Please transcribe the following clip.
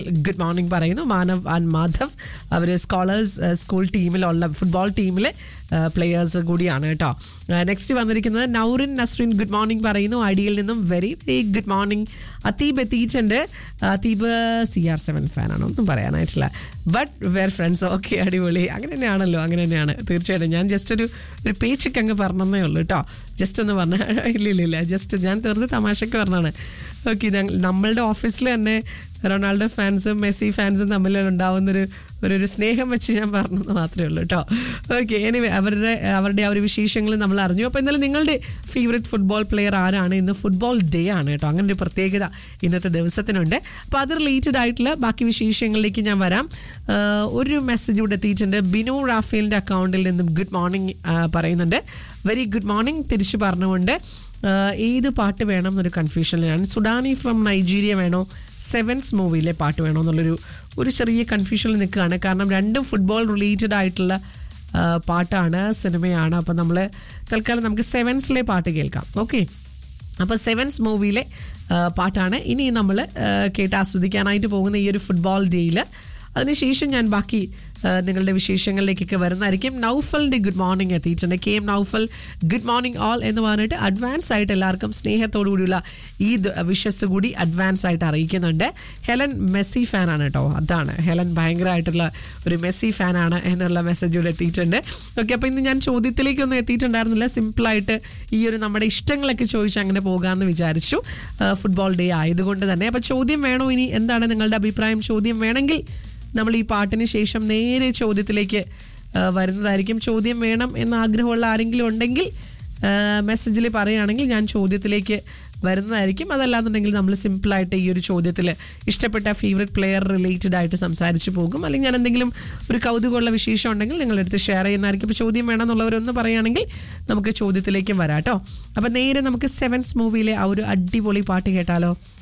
good morning പറയുന്നു Manav and Madhav അവർ scholars school ടീമിലുള്ള ഫുട്ബോൾ ടീമിലെ പ്ലെയേഴ്സ് കൂടിയാണ് കേട്ടോ നെക്സ്റ്റ് വന്നിരിക്കുന്നത് നൗറിൻ നസ്രിൻ ഗുഡ് മോർണിംഗ് പറയുന്നു ഐഡിയയിൽ നിന്നും very very good morning Atheeb എത്തിയിട്ടുണ്ട് അത്തീബ് സി ആർ സെവൻ ഫാനാണ് ഒന്നും പറയാനായിട്ടില്ല ബട്ട് വെർ ഫ്രണ്ട്സ് ഓക്കെ അടിപൊളി അങ്ങനെ തന്നെയാണല്ലോ അങ്ങനെ തന്നെയാണ് തീർച്ചയായിട്ടും ഞാൻ ജസ്റ്റ് ഒരു ഒരു പേച്ചൊക്കെ അങ്ങ് പറഞ്ഞതേ ഉള്ളൂ കേട്ടോ ജസ്റ്റ് ഒന്ന് പറഞ്ഞ ഇല്ല ഇല്ല ഇല്ല ജസ്റ്റ് ഞാൻ തീർന്ന് തമാശക്ക് പറഞ്ഞാണ് ഓക്കെ നമ്മളുടെ ഓഫീസിൽ തന്നെ റൊണാൾഡോ ഫാൻസും മെസ്സി ഫാൻസും തമ്മിൽ ഉണ്ടാവുന്നൊരു ഒരു ഒരു സ്നേഹം വെച്ച് ഞാൻ പറഞ്ഞത് മാത്രമേ ഉള്ളൂ കേട്ടോ ഓക്കെ എനിവേ അവരുടെ അവരുടെ ആ ഒരു വിശേഷങ്ങൾ നമ്മൾ അറിഞ്ഞു അപ്പോൾ എന്നാലും നിങ്ങളുടെ ഫേവറേറ്റ് ഫുട്ബോൾ പ്ലെയർ ആരാണ് ഇന്ന് ഫുട്ബോൾ ഡേ ആണ് കേട്ടോ അങ്ങനെ ഒരു പ്രത്യേകത ഇന്നത്തെ ദിവസത്തിനുണ്ട് അപ്പോൾ അത് റിലേറ്റഡ് ആയിട്ടുള്ള ബാക്കി വിശേഷങ്ങളിലേക്ക് ഞാൻ വരാം ആ, ഒരു മെസ്സേജ് ഇവിടെ എത്തിയിട്ടുണ്ട് ബിനു റാഫേലിൻ്റെ അക്കൗണ്ടിൽ നിന്നും ഗുഡ് മോർണിംഗ് പറയുന്നുണ്ട് വെരി ഗുഡ് മോർണിംഗ് തിരിച്ചു പറഞ്ഞുകൊണ്ട് ആഹ് ഏത് പാട്ട് വേണം എന്നൊരു കൺഫ്യൂഷനിലാണ് സുഡാനി ഫ്രം നൈജീരിയ വേണോ സെവൻസ് മൂവിയിലെ പാട്ട് വേണോ എന്നുള്ളൊരു ഒരു ചെറിയ കൺഫ്യൂഷനിൽ നിൽക്കുകയാണ് കാരണം രണ്ടും ഫുട്ബോൾ റിലേറ്റഡ് ആയിട്ടുള്ള ആഹ് പാട്ടാണ് സിനിമയാണ് അപ്പം നമ്മൾ തൽക്കാലം നമുക്ക് സെവൻസിലെ പാട്ട് കേൾക്കാം ഓക്കെ അപ്പോൾ സെവൻസ് മൂവിയിലെ പാട്ടാണ് ഇനി നമ്മൾ കേട്ട് ആസ്വദിക്കാനായിട്ട് പോകുന്ന ഈ ഒരു ഫുട്ബോൾ ഡേയിൽ അതിനുശേഷം ഞാൻ ബാക്കി ആ, നിങ്ങളുടെ വിശേഷങ്ങളിലേക്കൊക്കെ വരുന്നതായിരിക്കും നൗഫലിൻ്റെ ഗുഡ് മോർണിംഗ് എത്തിയിട്ടുണ്ട് K M Noufal good morning all എന്ന് പറഞ്ഞിട്ട് അഡ്വാൻസ് ആയിട്ട് എല്ലാവർക്കും സ്നേഹത്തോടു കൂടിയുള്ള ഈദ് വിഷസ് കൂടി അഡ്വാൻസ് ആയിട്ട് അറിയിക്കുന്നുണ്ട് ഹെലൻ മെസ്സി ഫാനാണ് കേട്ടോ അതാണ് ഹെലൻ ഭയങ്കരമായിട്ടുള്ള ഒരു മെസ്സി ഫാനാണ് എന്നുള്ള മെസ്സേജ് ഇവിടെ എത്തിയിട്ടുണ്ട് ഓക്കെ അപ്പോൾ ഇന്ന് ഞാൻ ചോദ്യത്തിലേക്കൊന്നും എത്തിയിട്ടുണ്ടായിരുന്നില്ല സിമ്പിളായിട്ട് ഈ ഒരു നമ്മുടെ ഇഷ്ടങ്ങളൊക്കെ ചോദിച്ച് അങ്ങനെ പോകാമെന്ന് വിചാരിച്ചു ഫുട്ബോൾ ഡേ ആയതുകൊണ്ട് തന്നെ അപ്പോൾ ചോദ്യം വേണോ ഇനി എന്താണ് നിങ്ങളുടെ അഭിപ്രായം ചോദ്യം വേണമെങ്കിൽ നമ്മൾ ഈ പാട്ടിന് ശേഷം നേരെ ചോദ്യത്തിലേക്ക് ആ, വരുന്നതായിരിക്കും ചോദ്യം വേണം എന്ന ആഗ്രഹമുള്ള ആരെങ്കിലും ഉണ്ടെങ്കിൽ മെസ്സേജിൽ പറയുകയാണെങ്കിൽ ഞാൻ ചോദ്യത്തിലേക്ക് വരുന്നതായിരിക്കും അതല്ലാന്നുണ്ടെങ്കിൽ നമ്മൾ സിമ്പിളായിട്ട് ഈ ഒരു ചോദ്യത്തിൽ ഇഷ്ടപ്പെട്ട ഫേവറേറ്റ് പ്ലെയർ റിലേറ്റഡ് ആയിട്ട് സംസാരിച്ച് പോകും അല്ലെങ്കിൽ ഞാൻ എന്തെങ്കിലും ഒരു കൗതുകമുള്ള വിശേഷം ഉണ്ടെങ്കിൽ നിങ്ങളുടെ അടുത്ത് ഷെയർ ചെയ്യുന്നതായിരിക്കും ഇപ്പോൾ ചോദ്യം വേണമെന്നുള്ളവരൊന്ന് പറയുകയാണെങ്കിൽ നമുക്ക് ചോദ്യത്തിലേക്കും വരാം കേട്ടോ അപ്പം നേരെ നമുക്ക് സെവൻസ് മൂവിയിലെ ആ ഒരു അടിപൊളി പാട്ട് കേട്ടാലോ